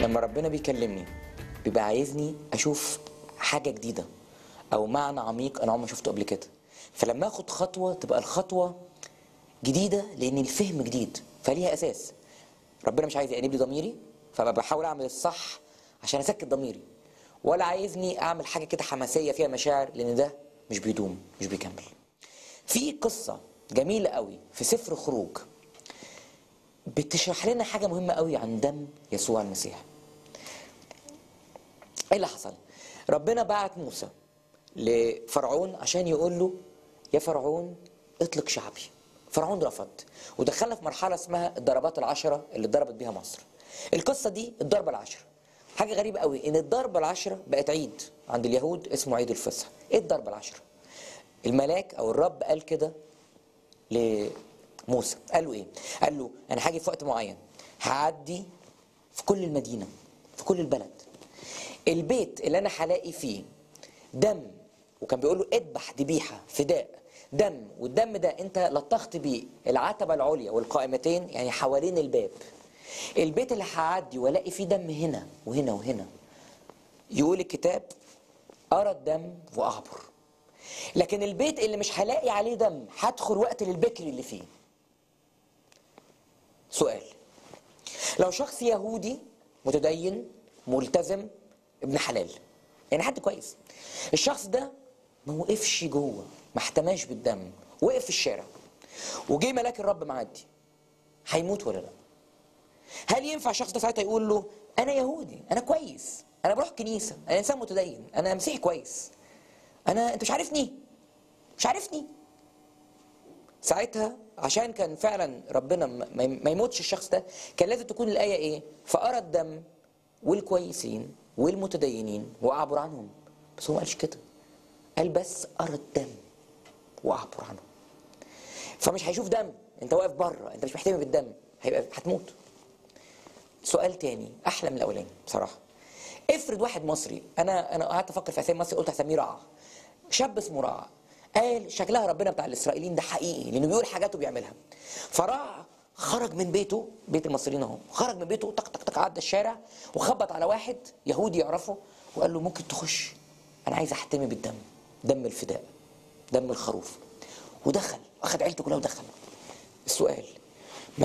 لما ربنا بيكلمني بيبقى عايزني اشوف حاجه جديده او معنى عميق انا عمري ما شفته قبل كده فلما اخد خطوه تبقى الخطوه جديده لان الفهم جديد فليها اساس ربنا مش عايز يأنب لي ضميري فبحاول اعمل الصح عشان اسكت ضميري ولا عايزني اعمل حاجه كده حماسيه فيها مشاعر لان ده مش بيدوم مش بيكمل في قصه جميله قوي في سفر خروج بتشرح لنا حاجه مهمه قوي عن دم يسوع المسيح ايه اللي حصل ربنا بعت موسى لفرعون عشان يقول له يا فرعون اطلق شعبي فرعون رفض ودخلنا في مرحله اسمها الضربات العشره اللي اتضربت بيها مصر القصه دي الضربه العشره حاجه غريبه قوي ان الضربه العشره بقت عيد عند اليهود اسمه عيد الفصح ايه الضربه العشره الملاك او الرب قال كده لموسى قال له ايه قال له انا هاجي في وقت معين هعدي في كل المدينه في كل البلد البيت اللي انا هلاقي فيه دم وكان بيقول له اذبح ذبيحه فداء دم والدم ده انت لطخت بيه العتبه العليا والقائمتين يعني حوالين الباب البيت اللي هعدي والاقي فيه دم هنا وهنا وهنا يقول الكتاب ارى الدم واعبر لكن البيت اللي مش هلاقي عليه دم هدخل وقت للبكر اللي فيه سؤال لو شخص يهودي متدين ملتزم ابن حلال يعني حد كويس الشخص ده ما وقفش جوه ما احتماش بالدم وقف في الشارع وجه ملاك الرب معدي هيموت ولا لا هل ينفع الشخص ده ساعتها يقول له انا يهودي انا كويس انا بروح كنيسه انا انسان متدين انا مسيحي كويس انا انت مش عارفني مش عارفني ساعتها عشان كان فعلا ربنا ما ما يموتش الشخص ده كان لازم تكون الايه ايه فارى الدم والكويسين والمتدينين واعبر عنهم بس هو ما قالش كده قال بس ارى الدم واعبر عنهم فمش هيشوف دم انت واقف بره انت مش محتمي بالدم هيبقى هتموت سؤال تاني احلى من الاولاني بصراحه افرض واحد مصري انا انا قعدت افكر في اسامي مصري قلت هسميه رعى شاب اسمه رعى قال شكلها ربنا بتاع الاسرائيليين ده حقيقي لانه بيقول حاجات وبيعملها فرعى خرج من بيته بيت المصريين اهو خرج من بيته طق طق طق عدى الشارع وخبط على واحد يهودي يعرفه وقال له ممكن تخش انا عايز احتمي بالدم دم الفداء دم الخروف ودخل اخذ عيلته كلها ودخل السؤال